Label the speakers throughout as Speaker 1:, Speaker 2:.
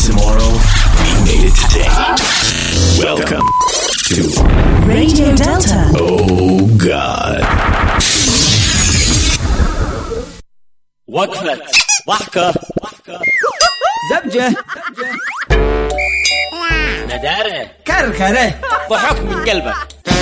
Speaker 1: tomorrow, we made it today. Welcome to
Speaker 2: Radio Delta.
Speaker 1: Oh God.
Speaker 3: وقفة ضحكة
Speaker 4: زبجة
Speaker 3: ندارة
Speaker 4: كركرة
Speaker 3: ضحك من قلبك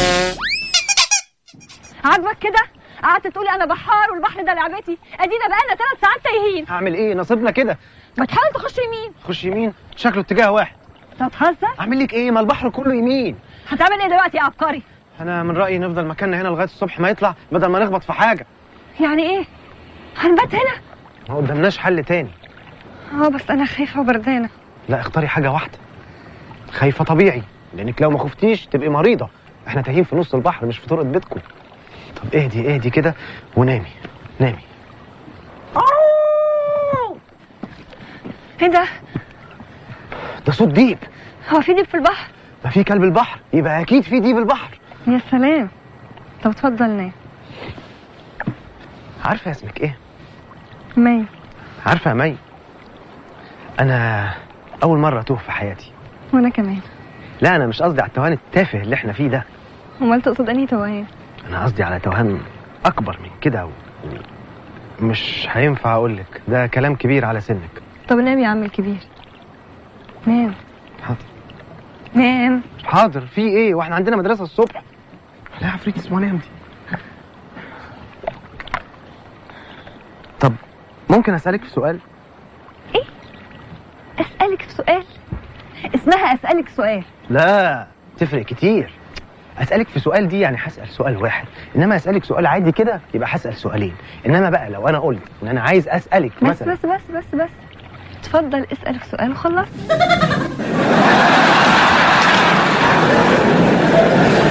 Speaker 5: عاجبك كده قعدت تقولي انا بحار والبحر ده لعبتي ادينا بقالنا ثلاث ساعات تايهين
Speaker 6: هعمل ايه نصيبنا كده
Speaker 5: ما تحاول تخش يمين
Speaker 6: خش يمين شكله اتجاه واحد
Speaker 5: انت بتهزر
Speaker 6: اعمل لك ايه ما البحر كله يمين
Speaker 5: هتعمل ايه دلوقتي يا عبقري
Speaker 6: انا من رايي نفضل مكاننا هنا لغايه الصبح ما يطلع بدل ما نخبط في حاجه
Speaker 5: يعني ايه هنبات هنا
Speaker 6: ما قدامناش حل تاني
Speaker 5: اه بس انا خايفه وبردانه
Speaker 6: لا اختاري حاجه واحده خايفه طبيعي لانك لو ما خفتيش تبقي مريضه احنا تايهين في نص البحر مش في طرقه بيتكم طب اهدي اهدي كده ونامي نامي
Speaker 5: ايه ده
Speaker 6: ده صوت ديب
Speaker 5: هو في ديب في البحر
Speaker 6: ما في كلب البحر يبقى اكيد في ديب البحر
Speaker 5: يا سلام طب اتفضل نام
Speaker 6: عارفه اسمك ايه
Speaker 5: مي
Speaker 6: عارفه يا مي انا اول مره اتوه في حياتي
Speaker 5: وانا كمان
Speaker 6: لا انا مش قصدي على التوهان التافه اللي احنا فيه ده
Speaker 5: امال تقصد انهي توهان
Speaker 6: انا قصدي على توهان اكبر من كده و... مش هينفع اقول لك ده كلام كبير على سنك
Speaker 5: طب نام يا عم الكبير نام
Speaker 6: حاضر
Speaker 5: نام
Speaker 6: حاضر في ايه واحنا عندنا مدرسه الصبح لا عفريت اسمه نام دي طب ممكن اسالك في سؤال
Speaker 5: اسالك في سؤال اسمها اسالك سؤال
Speaker 6: لا تفرق كتير اسالك في سؤال دي يعني هسال سؤال واحد انما اسالك سؤال عادي كده يبقى هسال سؤالين انما بقى لو انا قلت ان انا عايز اسالك
Speaker 5: بس
Speaker 6: مثلا
Speaker 5: بس بس بس بس اتفضل اسال في سؤال وخلص